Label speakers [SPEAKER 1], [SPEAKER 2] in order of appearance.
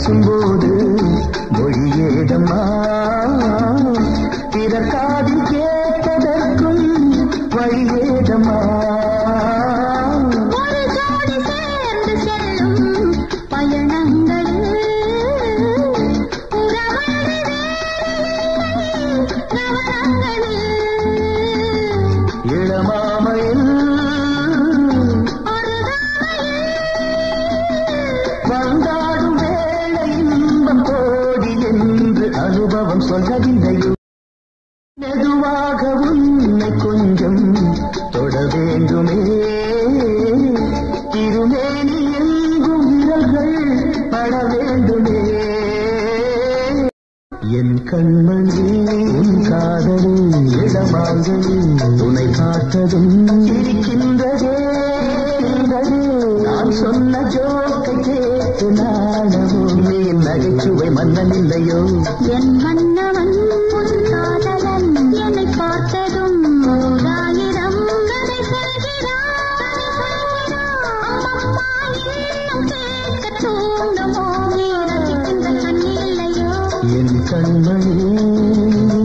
[SPEAKER 1] பேசும்போது மொழியேதம்மா பிறர் காதில் கேட்பதற்கும் வழியேதம்மா
[SPEAKER 2] ஒரு ஜோடி சேர்ந்து செல்லும் பயணங்களில் உறவழி நவரங்களில்
[SPEAKER 1] இளமாமையில்
[SPEAKER 2] ஒரு
[SPEAKER 1] வந்தாடும் வேளை இன்பம் கோடி என்று அனுபவம் சொல்லவில்லையோ மெதுவாக உன்னை கொஞ்சம் தொட வேண்டுமே திருமேனி எங்கும் விரல்கள் பட வேண்டுமே என் கண்மணி உன் காதலி இடமாங்கனி துணை காத்ததும் இருக்கின்றதே இருக்கின்றதே. நான் சொன்ன ஜோக்கை கேட்டு நாணமோ நீ நகைச்சுவை மன்னன் இல்லையோ
[SPEAKER 2] என் மன்னவன் உன் காதலன் என்னை பார்த்ததும் ஓராயிரம் கதை சொல்கிறான் அம்மம்மா இன்னும் கேட்க தூண்டுமோ நீ ரசிக்கின்ற கண்ணி இல்லையோ
[SPEAKER 1] என் கண்மணி